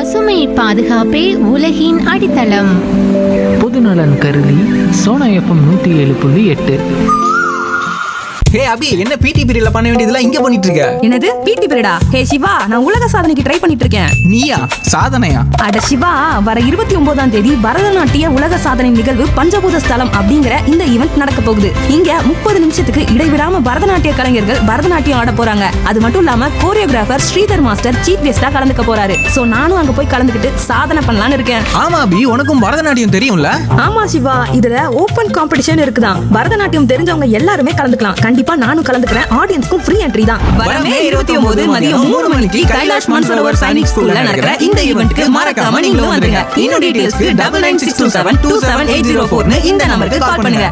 பசுமை பாதுகாப்பே உலகின் அடித்தளம் பொதுநலன் கருதி சோனா எஃப்எம் நூற்றி ஏழு புள்ளி எட்டு ஹே அபி என்ன பிடி பீரியட்ல பண்ண வேண்டியதெல்லாம் இங்க பண்ணிட்டு இருக்க என்னது பிடி பீரியடா ஹே சிவா நான் உலக சாதனைக்கு ட்ரை பண்ணிட்டு இருக்கேன் நீயா சாதனையா அட சிவா வர இருபத்தி ஒன்பதாம் தேதி பரதநாட்டிய உலக சாதனை நிகழ்வு பஞ்சபூத ஸ்தலம் அப்படிங்கிற இந்த ஈவெண்ட் நடக்க போகுது இங்க முப்பது நிமிஷத்துக்கு இடைவிடாம பரதநாட்டிய கலைஞர்கள் பரதநாட்டியம் ஆட போறாங்க அது மட்டும் இல்லாம கோரியோகிராஃபர் ஸ்ரீதர் மாஸ்டர் சீஃப் கெஸ்டா கலந்துக்க போறாரு சோ நானும் அங்க போய் கலந்துக்கிட்டு சாதனை பண்ணலாம்னு இருக்கேன் ஆமா அபி உனக்கும் பரதநாட்டியம் தெரியும்ல ஆமா சிவா இதுல ஓபன் காம்படிஷன் இருக்குதான் பரதநாட்டியம் தெரிஞ்சவங்க எல்லாருமே கலந்துக்கலாம் கண்டிப்பா நானும் கலந்துக்கிறேன் ஆடியன்ஸ்க்கும் ஃப்ரீ என்ட்ரி தான் வரமே 29 மதியம் மூணு மணிக்கு கைலாஷ் மான்சரோவர் சைனிக் ஸ்கூல்ல நடக்கிற இந்த ஈவென்ட்க்கு மறக்காம நீங்களும் வந்துருங்க. இன்னும் டீடைல்ஸ்க்கு 99627-27804 இந்த நம்பருக்கு கால் பண்ணுங்க.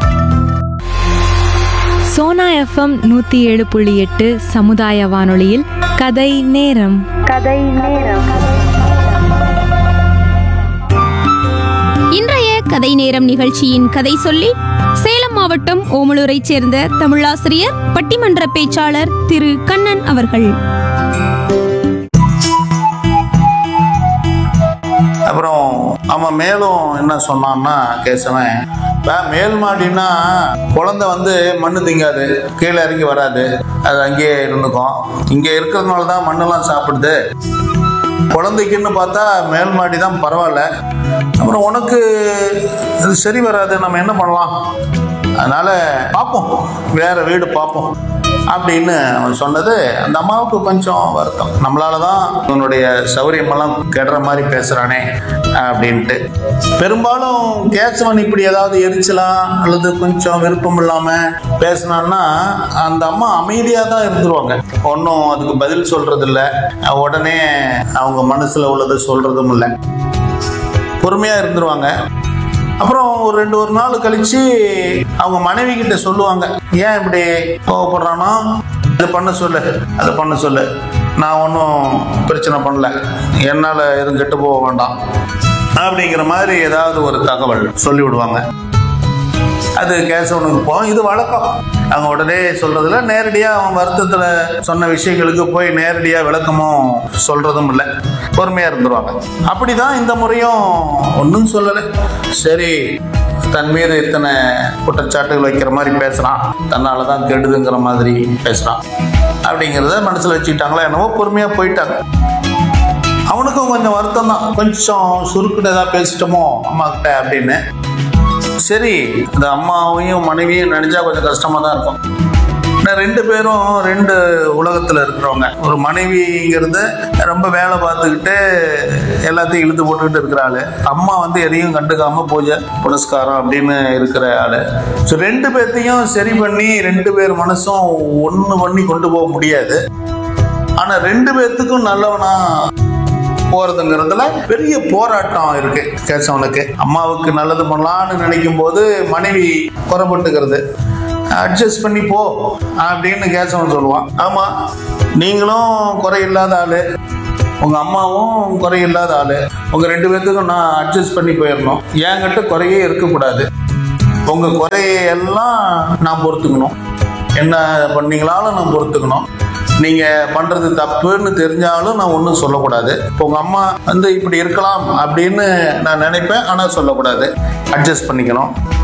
சோனா எஃப்எம் நூத்தி ஏழு புள்ளி எட்டு சமுதாய வானொலியில் கதை நேரம் இன்றைய கதை நேரம் நிகழ்ச்சியின் கதை சொல்லி சேலம் மாவட்டம் ஓமலூரைச் சேர்ந்த தமிழாசிரியர் பட்டிமன்ற பேச்சாளர் திரு கண்ணன் அவர்கள் அப்புறம் அவன் மேலும் என்ன சொன்னான்னா கேசவன் "பா, மேல் மாடினா குழந்தை வந்து மண்ணு திங்காது கீழே இறங்கி வராது அது அங்கேயே இருந்துக்கும் இங்கே இருக்கிறதுனால தான் மண்ணெல்லாம் சாப்பிடுது குழந்தைக்குன்னு பார்த்தா மேல் மாடி தான் பரவாயில்ல அப்புறம் உனக்கு இது சரி வராது நம்ம என்ன பண்ணலாம் அதனால பார்ப்போம் வேற வீடு பார்ப்போம் அப்படின்னு அவன் சொன்னது அந்த அம்மாவுக்கு கொஞ்சம் வருத்தம் நம்மளால தான் இவனுடைய சௌரியமெல்லாம் கெடுற மாதிரி பேசுறானே அப்படின்ட்டு பெரும்பாலும் கேசவன் இப்படி ஏதாவது எரிச்சலாம் அல்லது கொஞ்சம் விருப்பம் இல்லாம பேசினான்னா அந்த அம்மா அமைதியா தான் இருந்துருவாங்க ஒன்றும் அதுக்கு பதில் சொல்றது இல்ல உடனே அவங்க மனசுல உள்ளதை சொல்றதும் இல்லை பொறுமையா இருந்துருவாங்க அப்புறம் ஒரு ரெண்டு ஒரு நாள் கழிச்சு அவங்க மனைவி கிட்ட சொல்லுவாங்க ஏன் இப்படி கோவப்படுறானா இது பண்ண சொல்லு அது பண்ண சொல்லு நான் ஒன்றும் பிரச்சனை பண்ணல என்னால் எதுவும் கெட்டு போக வேண்டாம் அப்படிங்கிற மாதிரி ஏதாவது ஒரு தகவல் சொல்லி விடுவாங்க அது கேசவனுக்கு போகும் இது வழக்கம் அவங்க உடனே சொல்றதுல நேரடியாக அவன் வருத்தத்தில் சொன்ன விஷயங்களுக்கு போய் நேரடியாக விளக்கமும் சொல்றதும் இல்லை பொறுமையாக இருந்துருவாங்க அப்படிதான் இந்த முறையும் ஒன்றும் சொல்லலை சரி தன் மீது இத்தனை குற்றச்சாட்டுகள் வைக்கிற மாதிரி பேசுகிறான் தன்னால தான் கெடுதுங்கிற மாதிரி பேசுகிறான் அப்படிங்கிறத மனசில் வச்சுக்கிட்டாங்களா என்னவோ பொறுமையாக போயிட்டாங்க அவனுக்கும் கொஞ்சம் வருத்தம் தான் கொஞ்சம் சுருக்கிட்டு ஏதாவது பேசிட்டோமோ அம்மா கிட்ட அப்படின்னு சரி இந்த அம்மாவையும் மனைவியும் நினைச்சா கொஞ்சம் கஷ்டமா தான் இருக்கும் ஏன்னா ரெண்டு பேரும் ரெண்டு உலகத்துல இருக்கிறவங்க ஒரு மனைவிங்கிறது ரொம்ப வேலை பார்த்துக்கிட்டு எல்லாத்தையும் இழுத்து போட்டுக்கிட்டு இருக்கிற ஆளு அம்மா வந்து எதையும் கண்டுக்காம பூஜை புனஸ்காரம் அப்படின்னு இருக்கிற ஆளு ஸோ ரெண்டு பேர்த்தையும் சரி பண்ணி ரெண்டு பேர் மனசும் ஒன்று பண்ணி கொண்டு போக முடியாது ஆனா ரெண்டு பேர்த்துக்கும் நல்லவனா போறதுங்கிறதுல பெரிய போராட்டம் இருக்கு கேசவனுக்கு அம்மாவுக்கு நல்லது பண்ணலாம்னு நினைக்கும் போது மனைவி குறைபட்டுக்கிறது அட்ஜஸ்ட் பண்ணி போ அப்படின்னு கேசவன் சொல்லுவான் ஆமா நீங்களும் குறையில்லாத ஆளு உங்க அம்மாவும் குறையில்லாத ஆளு உங்க ரெண்டு பேர்த்துக்கும் நான் அட்ஜஸ்ட் பண்ணி போயிடணும் என்கிட்ட குறையே இருக்கக்கூடாது உங்க குறையெல்லாம் நான் பொறுத்துக்கணும் என்ன பண்ணீங்களாலும் நான் பொறுத்துக்கணும் நீங்க பண்றது தப்புன்னு தெரிஞ்சாலும் நான் ஒன்றும் சொல்லக்கூடாது இப்போ உங்க அம்மா வந்து இப்படி இருக்கலாம் அப்படின்னு நான் நினைப்பேன் ஆனா சொல்லக்கூடாது அட்ஜஸ்ட் பண்ணிக்கணும்